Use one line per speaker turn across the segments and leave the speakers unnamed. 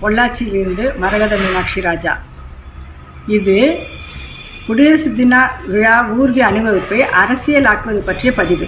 பொள்ளாச்சியிலிருந்து மரகத மீனாட்சி ராஜா இது குடியரசு தின விழா ஊர்தி அணிவகுப்பை அரசியலாக்குவது பற்றிய பதிவு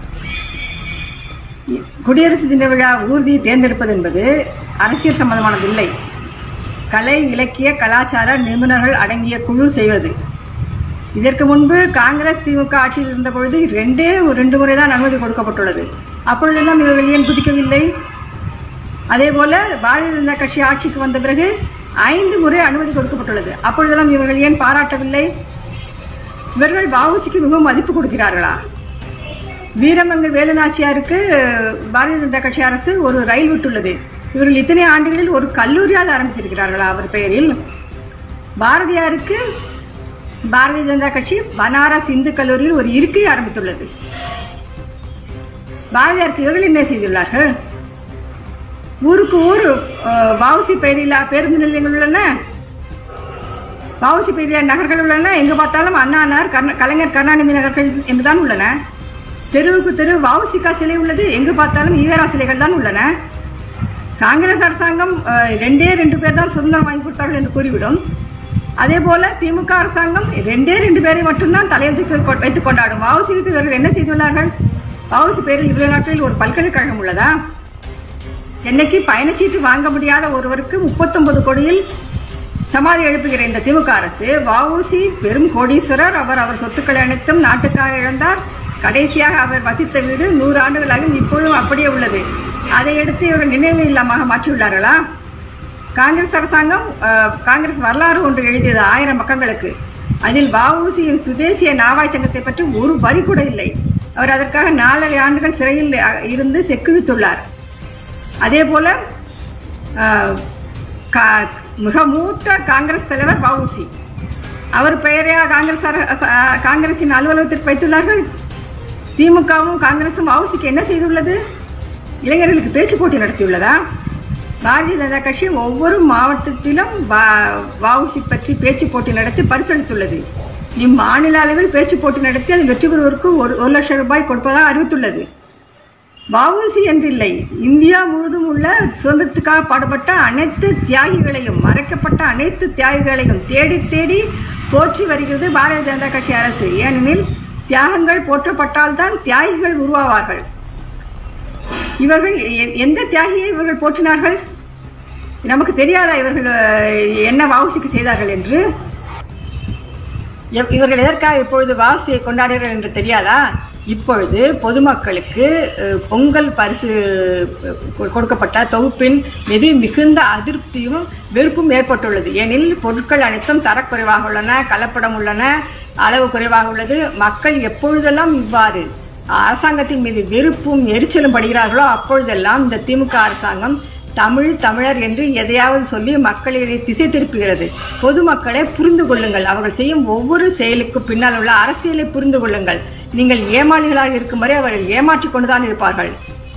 குடியரசு தின விழா ஊர்தியை தேர்ந்தெடுப்பது என்பது அரசியல் சம்பந்தமானதில்லை கலை இலக்கிய கலாச்சார நிபுணர்கள் அடங்கிய குழு செய்வது இதற்கு முன்பு காங்கிரஸ் திமுக ஆட்சியில் இருந்த பொழுது ரெண்டே ஒரு ரெண்டு முறை தான் அனுமதி கொடுக்கப்பட்டுள்ளது அப்பொழுதெல்லாம் இவர்கள் ஏன் குதிக்கவில்லை அதே போல பாரதிய ஜனதா கட்சி ஆட்சிக்கு வந்த பிறகு ஐந்து முறை அனுமதி கொடுக்கப்பட்டுள்ளது அப்பொழுதெல்லாம் இவர்கள் ஏன் பாராட்டவில்லை இவர்கள் வஉசிக்கு மிகவும் மதிப்பு கொடுக்கிறார்களா வீரமங்க வேலுநாச்சியாருக்கு பாரதிய ஜனதா கட்சி அரசு ஒரு ரயில் விட்டுள்ளது இவர்கள் இத்தனை ஆண்டுகளில் ஒரு கல்லூரியால் ஆரம்பித்திருக்கிறார்களா அவர் பெயரில் பாரதியாருக்கு பாரதிய ஜனதா கட்சி பனாரஸ் இந்து கல்லூரியில் ஒரு இருக்கை ஆரம்பித்துள்ளது பாரதியாருக்கு இவர்கள் என்ன செய்துள்ளார்கள் ஊருக்கு ஊர் வவுசி பெயரிலா பேருந்து நிலையங்கள் உள்ளன வவுசி பெரியா நகர்கள் உள்ளன எங்கு பார்த்தாலும் அண்ணானார் கர்ண கலைஞர் கருணாநிதி நகர்கள் என்றுதான் உள்ளன தெருவுக்கு தெரு வவுசிக்கா சிலை உள்ளது எங்கு பார்த்தாலும் ஈவேரா சிலைகள் தான் உள்ளன காங்கிரஸ் அரசாங்கம் அஹ், ரெண்டே ரெண்டு பேர் தான் சுதந்திரம் வாங்கி கொடுத்தார்கள் என்று கூறிவிடும் அதே போல திமுக அரசாங்கம் ரெண்டே ரெண்டு பேரை மட்டும்தான் தலையெழுத்துக்கு கொ- வைத்துக் கொண்டாடும் வவுசிக்கு இவர்கள் என்ன செய்துள்ளார்கள் வவுசி பேரில் இவ்வளவு நாட்களில் ஒரு பல்கலைக்கழகம் உள்ளதா என்னைக்கு பயணச்சீட்டு வாங்க முடியாத ஒருவருக்கு முப்பத்தொன்பது கோடியில் சமாதி எழுப்புகிற இந்த திமுக அரசு வஉசி பெரும் கோடீஸ்வரர் அவர் அவர் சொத்துக்களை அனைத்தும் நாட்டுக்காக இழந்தார் கடைசியாக அவர் வசித்த வீடு நூறு ஆண்டுகளாக இப்பொழுதும் அப்படியே உள்ளது அதை எடுத்து இவர்கள் நினைவு இல்லாமல் மாற்றியுள்ளார்களா காங்கிரஸ் அரசாங்கம் அஹ், காங்கிரஸ் வரலாறு ஒன்று எழுதியது ஆயிரம் பக்கங்களுக்கு அதில் வஉசியின் சுதேசிய நாவாய் சங்கத்தை பற்றி ஒரு வரி கூட இல்லை அவர் அதற்காக நாலரை ஆண்டுகள் சிறையில் அஹ், இருந்து செக்குவித்துள்ளார் அதே போல அஹ், கா- மிக மூத்த காங்கிரஸ் தலைவர் வஉசி அவர் பெயரையா காங்கிரஸ் அர- அ- காங்கிரசின் அலுவலகத்திற்கு வைத்துள்ளார்கள் திமுகவும் காங்கிரசும் வஉசிக்கு என்ன செய்துள்ளது இளைஞர்களுக்கு பேச்சு போட்டி நடத்தியுள்ளதா பாரதிய ஜனதா கட்சி ஒவ்வொரு மாவட்டத்திலும் வ- வஉசி பற்றி பேச்சு போட்டி நடத்தி பரிசளித்துள்ளது இம்மாநில அளவில் பேச்சு போட்டி நடத்தி அது வெற்றி பெறுவதற்கு ஒரு ஒரு லட்சம் ரூபாய் கொடுப்பதாக அறிவித்துள்ளது வஉசி என்றில்லை இந்தியா முழுவதும் உள்ள சுதந்திரத்துக்காக பாடுபட்ட அனைத்து தியாகிகளையும் மறைக்கப்பட்ட அனைத்து தியாகிகளையும் தேடி தேடி போற்றி வருகிறது பாரதிய ஜனதா கட்சி அரசு ஏனெனில் தியாகங்கள் போற்றப்பட்டால்தான் தியாகிகள் உருவாவார்கள் இவர்கள் எ- எந்த தியாகியை இவர்கள் போற்றினார்கள் நமக்கு தெரியாதா இவர்கள் அஹ், என்ன வவுசிக்கு செய்தார்கள் என்று எவ்- இவர்கள் எதற்காக இப்பொழுது வாசியை கொண்டாடுகிறார்கள் என்று தெரியாதா இப்பொழுது பொதுமக்களுக்கு அஹ், பொங்கல் பரிசு அஹ், கொ- கொடுக்கப்பட்ட தொகுப்பின் மீது மிகுந்த அதிருப்தியும் வெறுப்பும் ஏற்பட்டுள்ளது ஏனெனில் பொருட்கள் அனைத்தும் தரக்குறைவாக உள்ளன கலப்படம் உள்ளன அளவு குறைவாக உள்ளது மக்கள் எப்பொழுதெல்லாம் இவ்வாறு அரசாங்கத்தின் மீது வெறுப்பும் எரிச்சலும் படுகிறார்களோ அப்பொழுதெல்லாம் இந்த திமுக அரசாங்கம் தமிழ் தமிழர் என்று எதையாவது சொல்லி மக்களை திசை திருப்புகிறது பொதுமக்களை புரிந்து கொள்ளுங்கள் அவர்கள் செய்யும் ஒவ்வொரு செயலுக்கு பின்னால் உள்ள அரசியலை புரிந்து கொள்ளுங்கள் நீங்கள் ஏமாளிகளாக இருக்கும் வரை அவர்கள் ஏமாற்றிக் கொண்டுதான் இருப்பார்கள்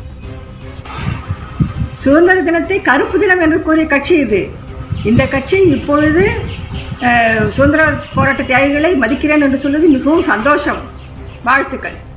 சுதந்திர தினத்தை கருப்பு தினம் என்று கூறிய கட்சி இது இந்த கட்சி இப்பொழுது அஹ், சுதந்திர போராட்ட தியாகிகளை மதிக்கிறேன் என்று சொல்வது மிகவும் சந்தோஷம் வாழ்த்துக்கள்